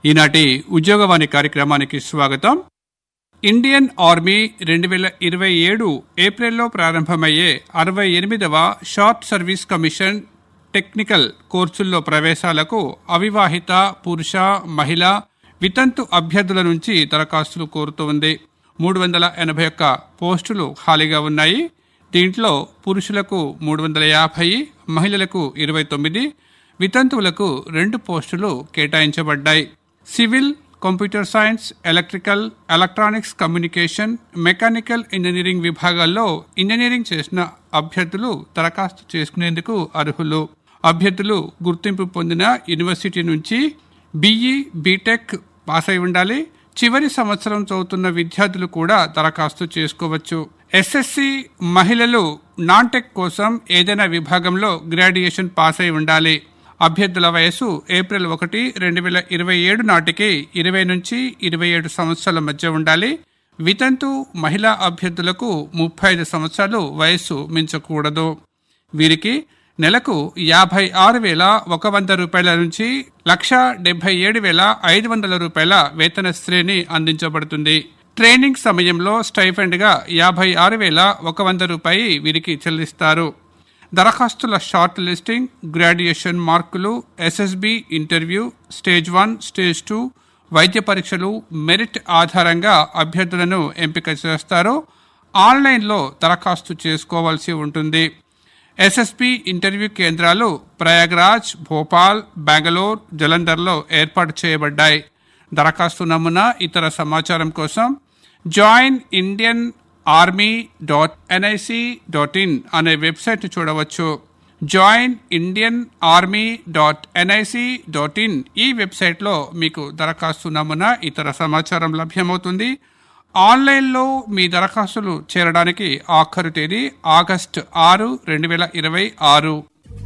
ఈనాటి ఉద్యోగవాణి కార్యక్రమానికి స్వాగతం ఇండియన్ ఆర్మీ రెండు వేల ఇరవై ఏడు ఏప్రిల్లో ప్రారంభమయ్యే అరవై ఎనిమిదవ షార్ట్ సర్వీస్ కమిషన్ టెక్నికల్ కోర్సుల్లో ప్రవేశాలకు అవివాహిత పురుష మహిళ వితంతు అభ్యర్థుల నుంచి దరఖాస్తులు కోరుతోంది మూడు వందల ఎనభై ఒక్క పోస్టులు ఖాళీగా ఉన్నాయి దీంట్లో పురుషులకు మూడు వందల యాభై మహిళలకు ఇరవై తొమ్మిది వితంతువులకు రెండు పోస్టులు కేటాయించబడ్డాయి civil computer science electrical electronics communication mechanical engineering విభాగాల్లో ఇంజనీరింగ్ చేసిన అభ్యర్థులు దరఖాస్తు చేసుకునేందుకు అర్హులు అభ్యర్థులు గుర్తింపు పొందిన యూనివర్సిటీ నుంచి బీఈ బీటెక్ పాస్ అయి ఉండాలి చివరి సంవత్సరం చదువుతున్న విద్యార్థులు కూడా దరఖాస్తు చేసుకోవచ్చు ఎస్ఎస్సి మహిళలు నాన్ టెక్ కోసం ఏదైనా విభాగంలో గ్రాడ్యుయేషన్ పాస్ అయి ఉండాలి అభ్యర్థుల వయసు ఏప్రిల్ ఒకటి రెండు వేల ఇరవై ఏడు నాటికి ఇరవై నుంచి ఇరవై ఏడు సంవత్సరాల మధ్య ఉండాలి వితంతు మహిళా అభ్యర్థులకు ముప్పై ఐదు సంవత్సరాలు వయస్సు మించకూడదు వీరికి నెలకు యాభై ఆరు వేల ఒక వంద రూపాయల నుంచి లక్ష డెబ్బై ఏడు వేల ఐదు వందల రూపాయల వేతన శ్రేణి అందించబడుతుంది ట్రైనింగ్ సమయంలో స్టైఫండ్గా యాభై ఆరు వేల ఒక వంద రూపాయి వీరికి చెల్లిస్తారు దరఖాస్తుల షార్ట్ లిస్టింగ్ గ్రాడ్యుయేషన్ మార్కులు SSB interview stage one stage two వైద్య పరీక్షలు మెరిట్ ఆధారంగా అభ్యర్థులను ఎంపిక చేస్తారు ఆన్లైన్లో దరఖాస్తు చేసుకోవాల్సి ఉంటుంది ఎస్ఎస్పి ఇంటర్వ్యూ కేంద్రాలు ప్రయాగ్రాజ్ భోపాల్ బెంగళూరు జలంధర్లో ఏర్పాటు చేయబడ్డాయి దరఖాస్తు నమూనా ఇతర సమాచారం కోసం join Indian army dot NIC dot in అనే వెబ్సైట్ చూడవచ్చు join Indian army dot NIC dot in ఈ వెబ్సైట్లో మీకు దరఖాస్తు నమూనా ఇతర సమాచారం లభ్యమవుతుంది ఆన్లైన్లో మీ దరఖాస్తులు చేరడానికి ఆఖరు తేదీ ఆగస్టు ఆరు రెండు వేల ఇరవై ఆరు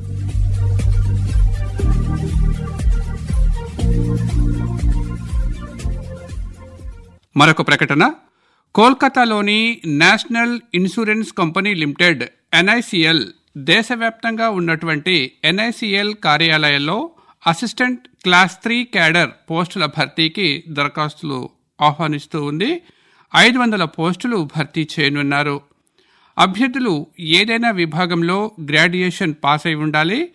మరొక ప్రకటన కోల్కతాలోని national insurance company limited NICL దేశవ్యాప్తంగా ఉన్నటువంటి ఎన్ఐసిఎల్ కార్యాలయాల్లో అసిస్టెంట్ క్లాస్ త్రీ క్యాడర్ పోస్టుల భర్తీకి దరఖాస్తులు ఆహ్వానిస్తూ ఉంది ఐదు వందల పోస్టులు భర్తీ చేయనున్నారు అభ్యర్థులు ఏదైనా విభాగంలో గ్రాడ్యుయేషన్ పాస్ అయి ఉండాలి